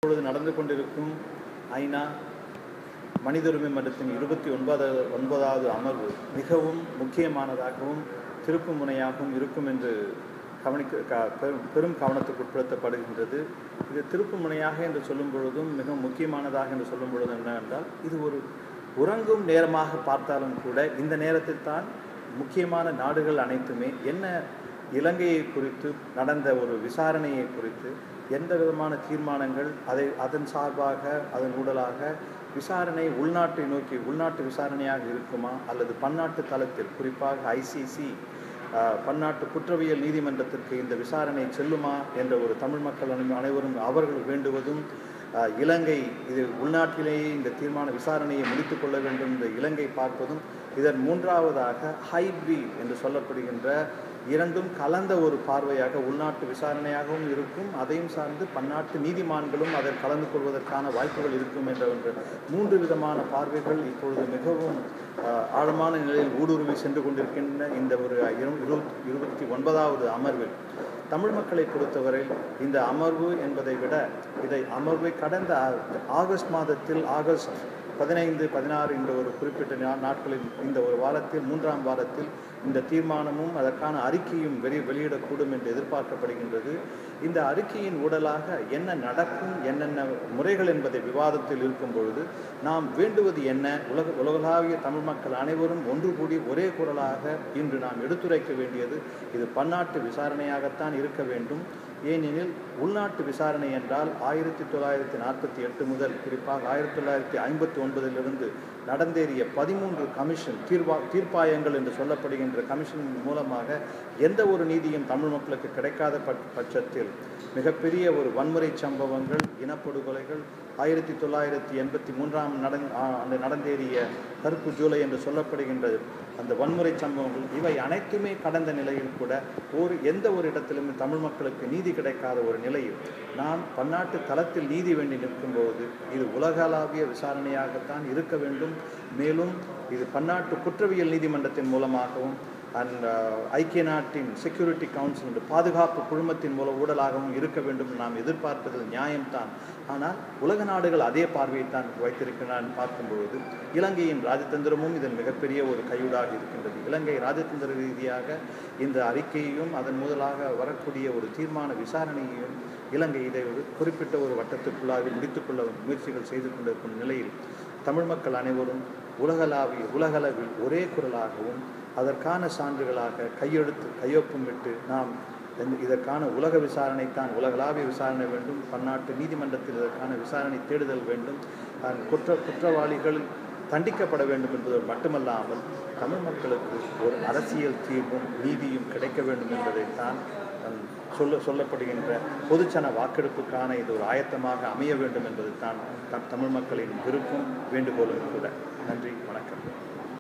இப்பொழுது நடந்து கொண்டிருக்கும் ஐநா மனித உரிமை மன்றத்தின் இருபத்தி ஒன்பதாவது ஒன்பதாவது அமர்வு மிகவும் முக்கியமானதாகவும் திருப்பு முனையாகவும் இருக்கும் என்று கவனிக்க க- பெரும் பெரும் கவனத்துக்கு உட்படுத்தப்படுகின்றது இது திருப்பு முனையாக என்று சொல்லும் பொழுதும் மிகவும் முக்கியமானதாக என்று சொல்லும் பொழுதும் என்னவென்றால் இது ஒரு உறங்கும் நேரமாக பார்த்தாலும் கூட இந்த நேரத்தில் தான் முக்கியமான நாடுகள் அனைத்துமே என்ன இலங்கையை குறித்து நடந்த ஒரு விசாரணையை குறித்து எந்த விதமான தீர்மானங்கள் அதை அதன் சார்பாக அதன் ஊடலாக விசாரணை உள்நாட்டை நோக்கி உள்நாட்டு விசாரணையாக இருக்குமா அல்லது பன்னாட்டு தளத்தில் குறிப்பாக ஐசிசி பன்னாட்டு குற்றவியல் நீதிமன்றத்திற்கு இந்த விசாரணை செல்லுமா என்ற ஒரு தமிழ் மக்கள் அனை- அனைவரும் அவர்கள் வேண்டுவதும் அஹ், இலங்கை இது உள்நாட்டிலேயே இந்த தீர்மான விசாரணையை முடித்துக் கொள்ள வேண்டும் இந்த இலங்கை பார்ப்பதும் இதன் மூன்றாவதாக ஹைப்ரி என்று சொல்லப்படுகின்ற இரண்டும் கலந்த ஒரு பார்வையாக உள்நாட்டு விசாரணையாகவும் இருக்கும் அதையும் சார்ந்து பன்னாட்டு நீதிமான்களும் அதில் கலந்து கொள்வதற்கான வாய்ப்புகள் இருக்கும் என்ற ஒன்று மூன்று விதமான பார்வைகள் இப்பொழுது மிகவும் அஹ், ஆழமான நிலையில் ஊடுருவி சென்று கொண்டிருக்கின்ற இந்த ஒரு இரு- இருபத் இருபத்தி ஒன்பதாவது அமர்வில் தமிழ் மக்களை பொறுத்தவரை இந்த அமர்வு என்பதை விட இதை அமர்வை கடந்த ஆ- ஆகஸ்ட் மாதத்தில் ஆகஸ்ட் பதினைந்து பதினாறு என்ற ஒரு குறிப்பிட்ட நா- நாட்களில் இந்த ஒரு வாரத்தில் மூன்றாம் வாரத்தில் இந்த தீர்மானமும் அதற்கான அறிக்கையும் வெளி வெளியிடக்கூடும் என்று எதிர்பார்க்கப்படுகின்றது இந்த அறிக்கையின் ஊடலாக என்ன நடக்கும் என்னென்ன முறைகள் என்பதை விவாதத்தில் இருக்கும் பொழுது நாம் வேண்டுவது என்ன உலக உலகளாவிய தமிழ் மக்கள் அனைவரும் ஒன்று கூடி ஒரே குரலாக இன்று நாம் எடுத்துரைக்க வேண்டியது இது பன்னாட்டு விசாரணையாகத்தான் இருக்க வேண்டும் ஏனெனில் உள்நாட்டு விசாரணை என்றால் ஆயிரத்தி தொள்ளாயிரத்தி நாற்பத்தி எட்டு முதல் குறிப்பாக ஆயிரத்தி தொள்ளாயிரத்தி ஐம்பத்தி ஒன்பதிலிருந்து நடந்தேறிய பதிமூன்று கமிஷன் தீர்வா தீர்ப்பாயங்கள் என்று சொல்லப்படுகின்ற கமிஷனின் மூலமாக எந்த ஒரு நீதியும் தமிழ் மக்களுக்கு கிடைக்காத பட்- பட்சத்தில் மிகப்பெரிய ஒரு வன்முறை சம்பவங்கள் இனப்படுகொலைகள் ஆயிரத்தி தொள்ளாயிரத்தி எண்பத்தி மூன்றாம் நடந் ஆ- ஆண்டு நடந்தேறிய கருப்பு ஜூலை என்று சொல்லப்படுகின்ற அந்த வன்முறை சம்பவங்கள் இவை அனைத்துமே கடந்த நிலையில் கூட ஒரு எந்த ஒரு இடத்திலும் தமிழ் மக்களுக்கு நீதி கிடைக்காத ஒரு நிலையில் நாம் பன்னாட்டு தளத்தில் நீதி வேண்டி நிற்கும்போது இது உலகளாவிய விசாரணையாகத்தான் இருக்க வேண்டும் மேலும் இது பன்னாட்டு குற்றவியல் நீதிமன்றத்தின் மூலமாகவும் அண்ட் ஐக்கிய நாட்டின் செக்யூரிட்டி கவுன்சில் என்ற பாதுகாப்பு குழுமத்தின் மூலம் ஊடலாகவும் இருக்க வேண்டும் என்று நாம் எதிர்பார்ப்பது நியாயம்தான் ஆனால் உலக நாடுகள் அதே பார்வையைத்தான் வைத்திருக்கிறான் பார்க்கும்பொழுது இலங்கையின் ராஜதந்திரமும் இதன் மிகப்பெரிய ஒரு கையூடாக இருக்கின்றது இலங்கை ராஜதந்திர ரீதியாக இந்த அறிக்கையையும் அதன் முதலாக வரக்கூடிய ஒரு தீர்மான விசாரணையையும் இலங்கை இதை ஒரு குறிப்பிட்ட ஒரு வட்டத்திற்குள்ளாக முடித்துக்கொள்ள முயற்சிகள் செய்து கொண்டிருக்கும் நிலையில் தமிழ் மக்கள் அனைவரும் உலகளாவிய உலகளவில் ஒரே குரலாகவும் அதற்கான சான்றுகளாக கையெழுத்து கையொப்பமிட்டு நாம் இந்த- இதற்கான உலக விசாரணைத்தான் உலகளாவிய விசாரணை வேண்டும் பன்னாட்டு நீதிமன்றத்தில் இதற்கான விசாரணை தேடுதல் வேண்டும் அஹ் குற்ற குற்றவாளிகள் தண்டிக்கப்பட வேண்டும் என்பது மட்டுமல்லாமல் தமிழ் மக்களுக்கு ஒரு அரசியல் தீர்வும் நீதியும் கிடைக்க வேண்டும் என்பதைத்தான் அஹ், சொல்ல சொல்லப்படுகின்ற பொதுச்சன வாக்கெடுப்புக்கான இது ஒரு ஆயத்தமாக அமைய வேண்டும் என்பதுதான் த- தமிழ் மக்களின் விருப்பம் வேண்டுகோளும் கூட நன்றி வணக்கம்